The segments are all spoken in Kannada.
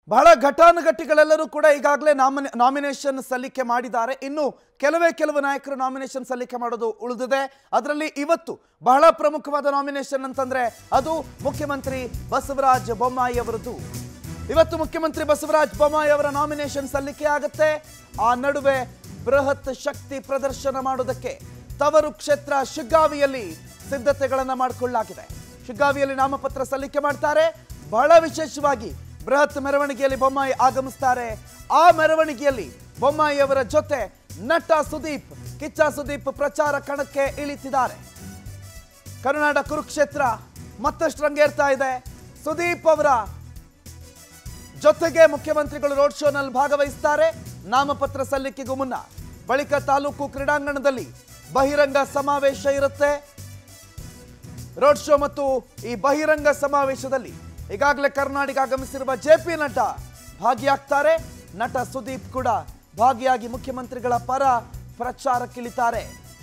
ಬಹಳ ಘಟಾನುಘಟಿಗಳೆಲ್ಲರೂ ಕೂಡ ಈಗಾಗಲೇ ನಾಮಿನೇ ನಾಮಿನೇಷನ್ ಸಲ್ಲಿಕೆ ಮಾಡಿದ್ದಾರೆ ಇನ್ನು ಕೆಲವೇ ಕೆಲವು ನಾಯಕರು ನಾಮಿನೇಷನ್ ಸಲ್ಲಿಕೆ ಮಾಡೋದು ಉಳಿದಿದೆ ಅದರಲ್ಲಿ ಇವತ್ತು ಬಹಳ ಪ್ರಮುಖವಾದ ನಾಮಿನೇಷನ್ ಅಂತಂದ್ರೆ ಅದು ಮುಖ್ಯಮಂತ್ರಿ ಬಸವರಾಜ ಬೊಮ್ಮಾಯಿ ಅವರದ್ದು ಇವತ್ತು ಮುಖ್ಯಮಂತ್ರಿ ಬಸವರಾಜ ಬೊಮ್ಮಾಯಿ ಅವರ ನಾಮಿನೇಷನ್ ಸಲ್ಲಿಕೆ ಆಗುತ್ತೆ ಆ ನಡುವೆ ಬೃಹತ್ ಶಕ್ತಿ ಪ್ರದರ್ಶನ ಮಾಡೋದಕ್ಕೆ ತವರು ಕ್ಷೇತ್ರ ಶಿಗ್ಗಾವಿಯಲ್ಲಿ ಸಿದ್ಧತೆಗಳನ್ನ ಮಾಡಿಕೊಳ್ಳಲಾಗಿದೆ ಶಿಗ್ಗಾವಿಯಲ್ಲಿ ನಾಮಪತ್ರ ಸಲ್ಲಿಕೆ ಮಾಡ್ತಾರೆ ಬಹಳ ವಿಶೇಷವಾಗಿ ಬೃಹತ್ ಮೆರವಣಿಗೆಯಲ್ಲಿ ಬೊಮ್ಮಾಯಿ ಆಗಮಿಸ್ತಾರೆ ಆ ಮೆರವಣಿಗೆಯಲ್ಲಿ ಬೊಮ್ಮಾಯಿ ಅವರ ಜೊತೆ ನಟ ಸುದೀಪ್ ಕಿಚ್ಚ ಸುದೀಪ್ ಪ್ರಚಾರ ಕಣಕ್ಕೆ ಇಳಿತಿದ್ದಾರೆ ಕರುನಾಡ ಕುರುಕ್ಷೇತ್ರ ಮತ್ತಷ್ಟು ರಂಗೇರ್ತಾ ಇದೆ ಸುದೀಪ್ ಅವರ ಜೊತೆಗೆ ಮುಖ್ಯಮಂತ್ರಿಗಳು ರೋಡ್ ಶೋನಲ್ಲಿ ಭಾಗವಹಿಸ್ತಾರೆ ನಾಮಪತ್ರ ಸಲ್ಲಿಕೆಗೂ ಮುನ್ನ ಬಳಿಕ ತಾಲೂಕು ಕ್ರೀಡಾಂಗಣದಲ್ಲಿ ಬಹಿರಂಗ ಸಮಾವೇಶ ಇರುತ್ತೆ ರೋಡ್ ಶೋ ಮತ್ತು ಈ ಬಹಿರಂಗ ಸಮಾವೇಶದಲ್ಲಿ ಈಗಾಗಲೇ ಕರ್ನಾಟಕ ಆಗಮಿಸಿರುವ ಜೆ ಪಿ ನಟ ಭಾಗಿಯಾಗ್ತಾರೆ ನಟ ಸುದೀಪ್ ಕೂಡ ಭಾಗಿಯಾಗಿ ಮುಖ್ಯಮಂತ್ರಿಗಳ ಪರ ಪ್ರಚಾರಕ್ಕಿಳಿತಾರೆ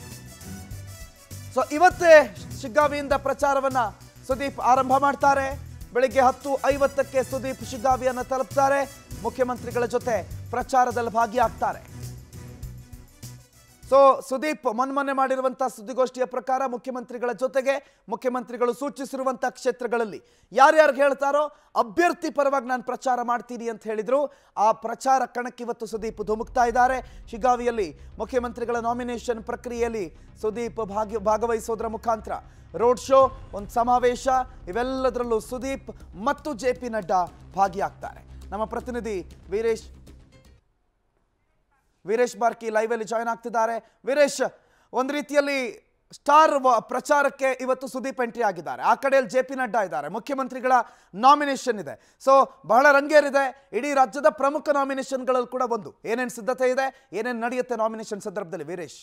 ಸೊ ಇವತ್ತೇ ಶಿಗ್ಗಾವಿಯಿಂದ ಪ್ರಚಾರವನ್ನ ಸುದೀಪ್ ಆರಂಭ ಮಾಡ್ತಾರೆ ಬೆಳಿಗ್ಗೆ ಹತ್ತು ಐವತ್ತಕ್ಕೆ ಸುದೀಪ್ ಶಿಗ್ಗಾವಿಯನ್ನ ತಲುಪ್ತಾರೆ ಮುಖ್ಯಮಂತ್ರಿಗಳ ಜೊತೆ ಪ್ರಚಾರದಲ್ಲಿ ಭಾಗಿಯಾಗ್ತಾರೆ ಸೊ ಸುದೀಪ್ ಮೊನ್ಮೊನ್ನೆ ಮಾಡಿರುವಂತಹ ಸುದ್ದಿಗೋಷ್ಠಿಯ ಪ್ರಕಾರ ಮುಖ್ಯಮಂತ್ರಿಗಳ ಜೊತೆಗೆ ಮುಖ್ಯಮಂತ್ರಿಗಳು ಸೂಚಿಸಿರುವಂತಹ ಕ್ಷೇತ್ರಗಳಲ್ಲಿ ಯಾರ್ಯಾರು ಹೇಳ್ತಾರೋ ಅಭ್ಯರ್ಥಿ ಪರವಾಗಿ ನಾನು ಪ್ರಚಾರ ಮಾಡ್ತೀನಿ ಅಂತ ಹೇಳಿದ್ರು ಆ ಪ್ರಚಾರ ಕಣಕ್ಕೆ ಇವತ್ತು ಸುದೀಪ್ ಧುಮುಕ್ತಾ ಇದ್ದಾರೆ ಶಿಗಾವಿಯಲ್ಲಿ ಮುಖ್ಯಮಂತ್ರಿಗಳ ನಾಮಿನೇಷನ್ ಪ್ರಕ್ರಿಯೆಯಲ್ಲಿ ಸುದೀಪ್ ಭಾಗ್ಯ ಭಾಗವಹಿಸೋದ್ರ ಮುಖಾಂತರ ರೋಡ್ ಶೋ ಒಂದು ಸಮಾವೇಶ ಇವೆಲ್ಲದರಲ್ಲೂ ಸುದೀಪ್ ಮತ್ತು ಜೆ ಪಿ ನಡ್ಡಾ ಭಾಗಿಯಾಗ್ತಾರೆ ನಮ್ಮ ಪ್ರತಿನಿಧಿ ವೀರೇಶ್ ವೀರೇಶ್ ಬಾರ್ಕಿ ಲೈವ್ ಅಲ್ಲಿ ಜಾಯ್ನ್ ಆಗ್ತಿದ್ದಾರೆ ವೀರೇಶ್ ಒಂದು ರೀತಿಯಲ್ಲಿ ಸ್ಟಾರ್ ವ- ಪ್ರಚಾರಕ್ಕೆ ಇವತ್ತು ಸುದೀಪ್ ಎಂಟ್ರಿ ಆಗಿದ್ದಾರೆ ಆ ಕಡೆಯಲ್ಲಿ ಜೆ ಪಿ ನಡ್ಡಾ ಇದ್ದಾರೆ ಮುಖ್ಯಮಂತ್ರಿಗಳ ನಾಮಿನೇಷನ್ ಇದೆ ಸೊ ಬಹಳ ರಂಗೇರಿದೆ ಇಡೀ ರಾಜ್ಯದ ಪ್ರಮುಖ ನಾಮಿನೇಷನ್ಗಳಲ್ಲಿ ಕೂಡ ಒಂದು ಏನೇನು ಸಿದ್ಧತೆ ಇದೆ ಏನೇನು ನಡೆಯುತ್ತೆ ನಾಮಿನೇಷನ್ ಸಂದರ್ಭದಲ್ಲಿ ವೀರೇಶ್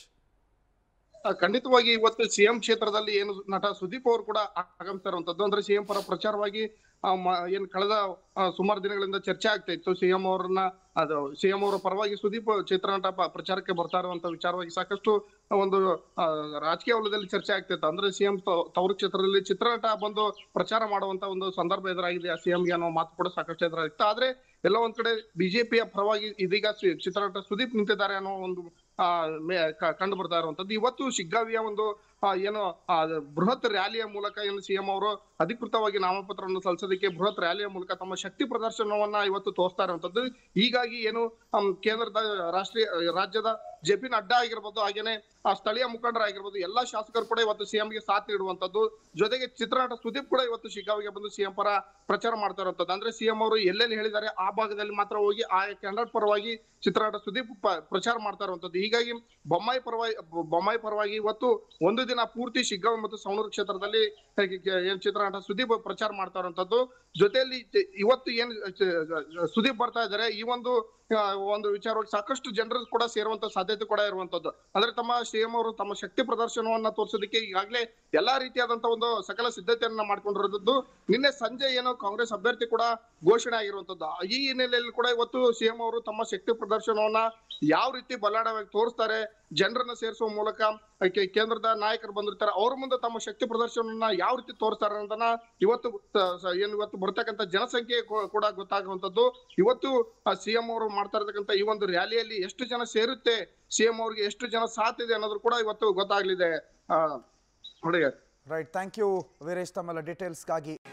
ಆ, ಖಂಡಿತವಾಗಿ ಇವತ್ತು ಸಿಎಂ ಕ್ಷೇತ್ರದಲ್ಲಿ ಏನು ನಟ ಸುದೀಪ್ ಅವರು ಕೂಡ ಆಗಮಿಸ್ತಾ ಇರುವಂತದ್ದು ಅಂದ್ರೆ ಸಿಎಂ ಪರ ಪ್ರಚಾರವಾಗಿ ಆ, ಮ- ಏನ್ ಕಳೆದ ಆ, ಸುಮಾರು ದಿನಗಳಿಂದ ಚರ್ಚೆ ಆಗ್ತಾ ಇತ್ತು ಸಿಎಂ ಅವರನ್ನ ಅದು ಸಿಎಂ ಅವರ ಪರವಾಗಿ ಸುದೀಪ್ ಚಿತ್ರನಟ ಪ- ಪ್ರಚಾರಕ್ಕೆ ಬರ್ತಾ ಇರುವಂತ ವಿಚಾರವಾಗಿ ಸಾಕಷ್ಟು ಒಂದು ಆ, ರಾಜಕೀಯ ವಲಯದಲ್ಲಿ ಚರ್ಚೆ ಆಗ್ತಿತ್ತು ಅಂದ್ರೆ ಸಿಎಂ ತವರು ಕ್ಷೇತ್ರದಲ್ಲಿ ಚಿತ್ರನಟ ಬಂದು ಪ್ರಚಾರ ಮಾಡುವಂತ ಒಂದು ಸಂದರ್ಭ ಎದುರಾಗಿದೆ ಸಿಎಂಗೆ ಅನ್ನೋ ಮಾತು ಕೂಡ ಸಾಕಷ್ಟು ಎದುರಾಗಿತ್ತು ಆದ್ರೆ ಎಲ್ಲ ಒಂದ್ ಕಡೆ ಬಿಜೆಪಿಯ ಪರವಾಗಿ ಇದೀಗ ಸು- ಚಿತ್ರನಟ ಸುದೀಪ್ ನಿಂತಿದ್ದಾರೆ ಅನ್ನೋ ಒಂದು ಆ, ಮೇ- ಕ- ಕಂಡು ಬರ್ತಾ ಇರುವಂತದ್ದು ಇವತ್ತು ಶಿಗ್ಗಾವಿಯ ಒಂದು ಆ, ಏನು ಆ, ಬೃಹತ್ ರ್ಯಾಲಿಯ ಮೂಲಕ ಏನು ಸಿಎಂ ಅವರು ಅಧಿಕೃತವಾಗಿ ನಾಮಪತ್ರವನ್ನು ಸಲ್ಲಿಸೋದಕ್ಕೆ ಬೃಹತ್ ರ್ಯಾಲಿಯ ಮೂಲಕ ತಮ್ಮ ಶಕ್ತಿ ಪ್ರದರ್ಶನವನ್ನ ಇವತ್ತು ತೋರಿಸ್ತಾ ಇರುವಂತದ್ದು ಹೀಗಾಗಿ ಏನು ಆಮ್, ಕೇಂದ್ರದ ರಾಷ್ಟ್ರೀಯ ರಾಜ್ಯದ ಜೆ ಪಿ ನಡ್ಡಾ ಆಗಿರ್ಬೋದು ಹಾಗೇನೆ ಆ ಸ್ಥಳೀಯ ಮುಖಂಡರಾಗಿರ್ಬೋದು ಎಲ್ಲಾ ಶಾಸಕರು ಕೂಡ ಇವತ್ತು ಸಿಎಂ ಗೆ ಸಾಥ್ ನೀಡುವಂತದ್ದು ಜೊತೆಗೆ ಚಿತ್ರನಟ ಸುದೀಪ್ ಕೂಡ ಇವತ್ತು ಶಿಗ್ಗಾವಿಗೆ ಬಂದು ಸಿಎಂ ಪರ ಪ್ರಚಾರ ಮಾಡ್ತಾ ಇರುವಂತದ್ದು ಅಂದ್ರೆ ಸಿಎಂ ಅವರು ಎಲ್ಲೆಲ್ಲಿ ಹೇಳಿದ್ದಾರೆ ಆ ಭಾಗದಲ್ಲಿ ಮಾತ್ರ ಹೋಗಿ ಆ ಕ್ಯಾಂಡಿಡೇಟ್ ಪರವಾಗಿ ಚಿತ್ರನಟ ಸುದೀಪ್ ಪ- ಪ್ರಚಾರ ಮಾಡ್ತಾ ಇರುವಂತದ್ದು ಹೀಗಾಗಿ ಬೊಮ್ಮಾಯಿ ಪರವಾಗಿ ಬೊಮ್ಮಾಯಿ ಪರವಾಗಿ ಇವತ್ತು ಒಂದು ದಿನ ಪೂರ್ತಿ ಶಿಗ್ಗಾವಿ ಮತ್ತು ಸವಣೂರು ಕ್ಷೇತ್ರದಲ್ಲಿ ಏನ್ ಚಿತ್ರನಟ ಸುದೀಪ್ ಪ್ರಚಾರ ಮಾಡ್ತಾ ಇರುವಂತದ್ದು ಜೊತೆಯಲ್ಲಿ ಚ- ಇವತ್ತು ಏನ್ ಚ- ಸುದೀಪ್ ಬರ್ತಾ ಇದ್ದಾರೆ ಈ ಒಂದು ಆ, ಒಂದು ವಿಚಾರವಾಗಿ ಸಾಕಷ್ಟು ಜನರು ಕೂಡ ಸೇರುವಂತ ಸಾಧ್ಯತೆ ಕೂಡ ಇರುವಂತದ್ದು ಅಂದ್ರೆ ತಮ್ಮ ಸಿಎಂ ಅವರು ತಮ್ಮ ಶಕ್ತಿ ಪ್ರದರ್ಶನವನ್ನ ತೋರಿಸೋದಕ್ಕೆ ಈಗಾಗಲೇ ಎಲ್ಲಾ ರೀತಿಯಾದಂತ ಒಂದು ಸಕಲ ಸಿದ್ಧತೆಯನ್ನ ಮಾಡ್ಕೊಂಡಿರೋದು ನಿನ್ನೆ ಸಂಜೆ ಏನು ಕಾಂಗ್ರೆಸ್ ಅಭ್ಯರ್ಥಿ ಕೂಡ ಘೋಷಣೆ ಆಗಿರುವಂತದ್ದು ಈ ಹಿನ್ನೆಲೆಯಲ್ಲಿ ಕೂಡ ಇವತ್ತು ಸಿಎಂ ಅವರು ತಮ್ಮ ಶಕ್ತಿ ಪ್ರದರ್ಶನವನ್ನ ಯಾವ ರೀತಿ ಬಲ್ಲಾಡವಾಗಿ ತೋರಿಸ್ತಾರೆ ಜನರನ್ನ ಸೇರಿಸುವ ಮೂಲಕ ಕೇ- ಕೇಂದ್ರದ ನಾಯಕರು ಬಂದಿರ್ತಾರೆ ಅವ್ರ ಮುಂದೆ ತಮ್ಮ ಶಕ್ತಿ ಪ್ರದರ್ಶನವನ್ನ ಯಾವ ರೀತಿ ತೋರಿಸ್ತಾರೆ ಅನ್ನೋದನ್ನ ಇವತ್ತು ತ- ಸ- ಏನು ಇವತ್ತು ಬರ್ತಕ್ಕಂಥ ಜನಸಂಖ್ಯೆ ಕೂ- ಕೂಡ ಗೊತ್ತಾಗುವಂತದ್ದು ಇವತ್ತು ಸಿಎಂ ಅವರು ಮಾಡ್ತಾ ಇರತಕ್ಕಂಥ ಈ ಒಂದು ರ್ಯಾಲಿಯಲ್ಲಿ ಎಷ್ಟು ಜನ ಸೇರುತ್ತೆ ಸಿಎಂ ಅವ್ರಿಗೆ ಎಷ್ಟು ಜನ ಸಾಥ್ ಇದೆ ಅನ್ನೋದು ಕೂಡ ಇವತ್ತು ಗೊತ್ತಾಗ್ಲಿದೆ ಆ, ನೋಡಿ ರೈಟ್ ಥ್ಯಾಂಕ್ ಯು ವೀರೇಶ್ ತಮ್ಮೆಲ್ಲ ಡೀಟೇಲ್ಸ್ಗಾಗಿ